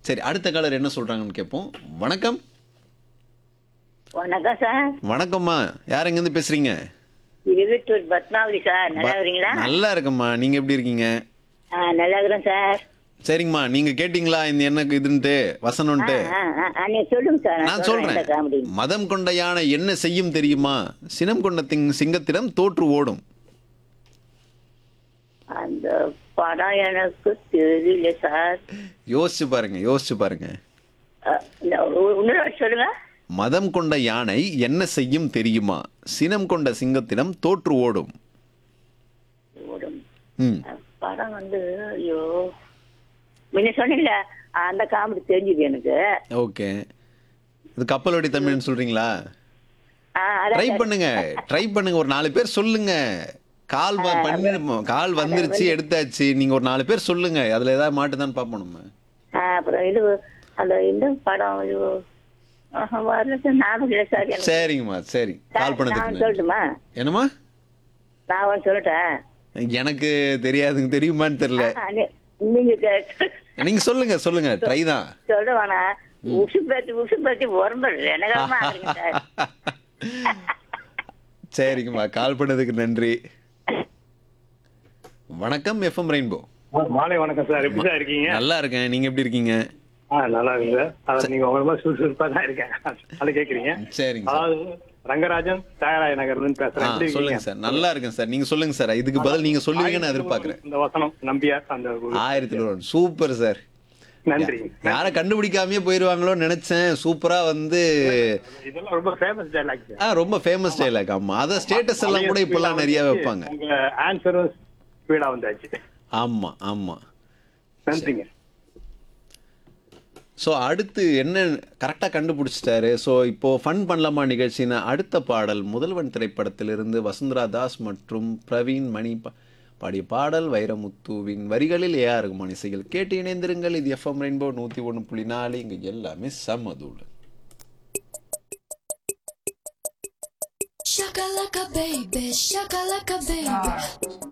சரி அடுத்த காலர் என்ன சொல்றாங்கன்னு கேட்போம் வணக்கம் வணக்கம் சார் வணக்கம்மா யார் எங்கேருந்து பேசுறீங்க இருபத்தூர் பத்மாவதி சார் நல்லா இருக்கிறீங்களா நல்லா இருக்கம்மா நீங்க எப்படி இருக்கீங்க ஆ, நல்லா இருக்கிறேன் சார் சரிங்கம்மா நீங்க கேட்டீங்களா இந்த என்ன இதுன்ட்டு வசனம்ட்டு ஆ, ஆ, ஆ, நீங்க சொல்லுங்க சார் நான் சொல்றேன் சொல்றேன் இந்த காமெடி மதம் கொண்ட யானை என்ன செய்யும் தெரியுமா சினம் கொண்ட திங் சிங்கத்திடம் தோற்று ஓடும் அந்த படம் எனக்கு தெரியல சார் யோசிச்சு பாருங்க யோசிச்சு பாருங்க ஆ, இந்த ஒ- இன்னொரு வாட்டி சொல்லுங்க மதம் கொண்ட யானை என்ன செய்யும் தெரியுமா சினம் கொண்ட சிங்கத்திடம் தோற்று ஓடும் ஓடும். ம் படம் வந்து ஐயோ முன்ன சொன்னீங்களே அந்த காமெடி தெரிஞ்சுது எனக்கு ஓகே இது கப்பலோடி தமிழ்னு சொல்றீங்களா ஆ, அதான் ட்ரை சார். பண்ணுங்க ட்ரை பண்ணுங்க ஒரு நாலு பேர் சொல்லுங்க கால் வ- பண்ணி கால் வந்துருச்சு எடுத்தாச்சு நீங்க ஒரு நாலு பேர் சொல்லுங்க அதுல ஏதாவது மாட்டுதான்னு பார்ப்போம் நம்ம ஆ, அப்புறம் இது அந்த இந்த படம் ஐயோ ஆஹா, வரல சார் ஞாபகம் இல்லை சார் எனக்கு. சரிங்கம்மா சரி கால் நான் பண்ணதுக்கு நன்றி. சொல்லட்டுமா என்னம்மா நான் ஒன்று சொல்லட்டேன் எனக்கு தெரியாதுங்க தெரியுமான்னு தெரியல ஆ, நீ- நீங்க கே- நீங்க சொல்லுங்க சொல்லுங்க ட்ரை தான் சொல்ல வேணாம் உசு பேத்தி உசு பேத்தி உரம்பு எனக்காம ஆகுறீங்க சார் சரிங்கம்மா கால் பண்ணதுக்கு நன்றி வணக்கம் எஃப்எம் ரெயின்போ ஆ, மாலை வணக்கம் சார் எப்படி சார் இருக்கீங்க நல்லா இருக்கேன் நீங்க எப்படி இருக்கீங்க ஆ நல்லா இருக்குங்க அதாவது நீங்க உங்க மாதிரி சுறுசுறுப்பா தான் இருக்கேன் அது கேக்குறீங்க சரிங்க சார் அதாவது ரங்கராஜன் தியாகராய நகர்ல இருந்து ஆ பேசுறேன் எப்படி இருக்கீங்க? சொல்லுங்க சார் நல்லா இருக்கேன் சார் நீங்க சொல்லுங்க சார் இதுக்கு பதில் நீங்க சொல்லுவீங்கன்னு நான் எதிர்பார்க்கறேன் இந்த வசனம் நம்பியார் அந்த ஒரு- ஆயிரத்தி ஒரு சூப்பர் சார் நன்றி யாரை கண்டுபிடிக்காமயே போயிருவாங்களோன்னு நினைச்சேன் சூப்பரா வந்து இதெல்லாம் ரொம்ப ஃபேமஸ் டைலாக் ஆ ரொம்ப ஃபேமஸ் டைலாக் ஆமா அத ஸ்டேட்டஸ் எல்லாம் கூட இப்பெல்லாம் நிறைய வைப்பாங்க உங்க ஆன்சரும் ஸ்பீடா வந்தாச்சு ஆமா ஆமா நன்றிங்க ஸோ அடுத்து என்ன கரெக்டாக கண்டுபிடிச்சிட்டாரு ஸோ இப்போ ஃபன் பண்ணலாமா நிகழ்ச்சின்னு அடுத்த பாடல் முதல்வன் திரைப்படத்திலிருந்து வசுந்தரா தாஸ் மற்றும் பிரவீன் மணி பா- பாடிய பாடல் வைரமுத்துவின் வரிகளில் ஏஆ ரகுமான் இசைகள் கேட்டு இணைந்திருங்கள் இது எஃப்எம் ரெயின்போ நூற்றி ஒன்று புள்ளி நாலு இங்கே எல்லாமே சமதூள் Shakalaka baby, shakalaka baby.